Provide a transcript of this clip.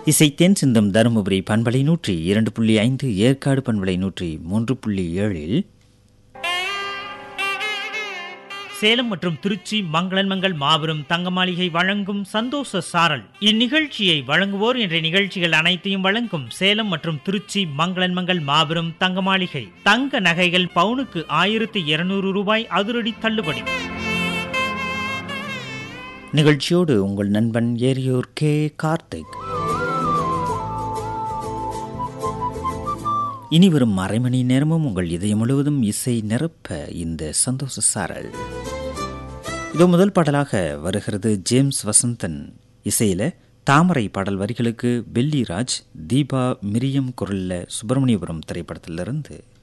இசை தென் சிந்தம் தருமபுரி பண்பலை நூற்றி இரண்டு புள்ளி ஐந்து ஏற்காடு பண்பலை நூற்றி மூன்று புள்ளி ஏழில் சேலம் மற்றும் திருச்சி மங்களன் மங்கள் மாபெரும் தங்க மாளிகை வழங்கும் சந்தோஷ சாரல் இந்நிகழ்ச்சியை வழங்குவோர் என்ற நிகழ்ச்சிகள் அனைத்தையும் வழங்கும் சேலம் மற்றும் திருச்சி மங்களன் மங்கள் மாபெரும் தங்க மாளிகை தங்க நகைகள் பவுனுக்கு ஆயிரத்தி இருநூறு ரூபாய் அதிரடி தள்ளுபடி நிகழ்ச்சியோடு உங்கள் நண்பன் ஏரியூர் கே கார்த்திக் இனி வரும் அரை மணி நேரமும் உங்கள் இதயம் முழுவதும் இசை நிரப்ப இந்த சந்தோஷ சாரல் இது முதல் பாடலாக வருகிறது ஜேம்ஸ் வசந்தன் இசையில தாமரை பாடல் வரிகளுக்கு பெல்லிராஜ் தீபா மிரியம் குரல்ல சுப்பிரமணியபுரம் திரைப்படத்திலிருந்து